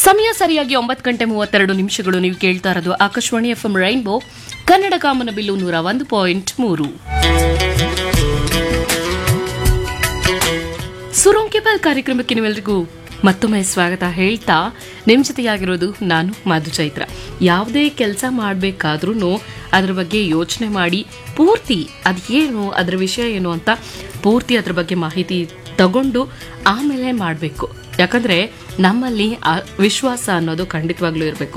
ಸಮಯ ಸರಿಯಾಗಿ ಒಂಬತ್ತು ಗಂಟೆ ಮೂವತ್ತೆರಡು ನಿಮಿಷಗಳು ನೀವು ಕೇಳ್ತಾ ಇರೋದು Akashvani F M rainbow Kannada ಕಾಮನ ಬಿಲ್ಲು ನೂರ ಒಂದು ಪಾಯಿಂಟ್ ಮೂರು ಸುರೋಂಕಿಬಲ್ ಕಾರ್ಯಕ್ರಮಕ್ಕೆ ನೀವೆಲ್ಲರಿಗೂ ಮತ್ತೊಮ್ಮೆ ಸ್ವಾಗತ ಹೇಳ್ತಾ ನಿಮ್ ಜೊತೆಯಾಗಿರೋದು ನಾನು ಮಧು ಚೈತ್ರ ಯಾವುದೇ ಕೆಲಸ ಮಾಡಬೇಕಾದ್ರೂ ಅದ್ರ ಬಗ್ಗೆ ಯೋಚನೆ ಮಾಡಿ ಪೂರ್ತಿ ಅದೇನು ಅದರ ವಿಷಯ ಏನು ಅಂತ ಪೂರ್ತಿ ಅದ್ರ ಬಗ್ಗೆ ಮಾಹಿತಿ ತಗೊಂಡು ಆಮೇಲೆ ಮಾಡಬೇಕು ಯಾಕಂದ್ರೆ ನಮ್ಮಲ್ಲಿ ಆ ವಿಶ್ವಾಸ ಅನ್ನೋದು ಖಂಡಿತವಾಗ್ಲೂ ಇರಬೇಕು